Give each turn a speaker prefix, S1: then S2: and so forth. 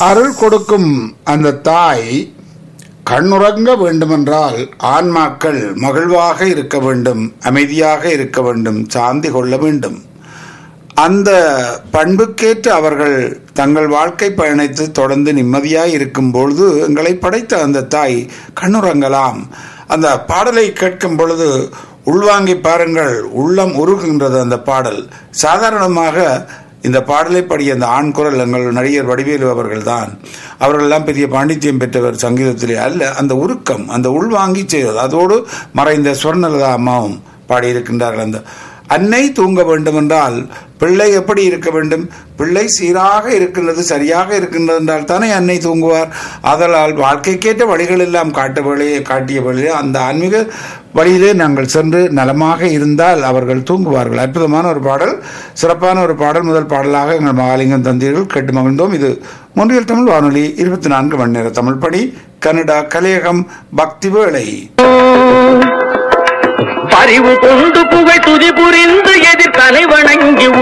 S1: அருள் கொடுக்கும் அந்த தாய் கண்ணுறங்க வேண்டுமென்றால் ஆன்மாக்கள் மகிழ்வாக இருக்க வேண்டும் அமைதியாக இருக்க வேண்டும் சாந்தி கொள்ள வேண்டும் அந்த பண்புக்கேற்று அவர்கள் தங்கள் வாழ்க்கை பயணித்து தொடர்ந்து நிம்மதியாய் இருக்கும் பொழுது எங்களை படைத்த அந்த தாய் கண்ணுறங்கலாம் அந்த பாடலை கேட்கும் பொழுது உள்வாங்கி பாருங்கள் உள்ளம் உருகுகின்றது அந்த பாடல் சாதாரணமாக இந்த பாடலை பாடிய அந்த ஆண் குரல் எங்கள் நடிகர் வடிவேலு அவர்கள் தான் அவர்களெல்லாம் பெரிய பாண்டித்யம் பெற்றவர் சங்கீதத்திலே அல்ல அந்த உருக்கம் அந்த உள்வாங்கி செய்வது அதோடு மறைந்த சுவர்ணலதா அம்மாவும் பாடியிருக்கின்றார்கள் அந்த அன்னை தூங்க வேண்டும் என்றால் பிள்ளை எப்படி இருக்க வேண்டும் பிள்ளை சீராக இருக்கின்றது சரியாக இருக்கின்றது என்றால் தானே அன்னை தூங்குவார் அதனால் வாழ்க்கைக்கேற்ற வழிகள் எல்லாம் காட்ட வழியை காட்டிய வழியே அந்த ஆன்மீக வழியிலே நாங்கள் சென்று நலமாக இருந்தால் அவர்கள் தூங்குவார்கள் அற்புதமான ஒரு பாடல் சிறப்பான ஒரு பாடல் முதல் பாடலாக எங்கள் மகாலிங்கம் தந்தீர்கள் கேட்டு மகிழ்ந்தோம் இது முன்றியல் தமிழ் வானொலி இருபத்தி நான்கு மணி நேர தமிழ் பணி கனடா கலையகம் பக்தி வேளை
S2: பரிவு கொண்டு புகழ் துதி புரிந்து எதிர் தலை வணங்கி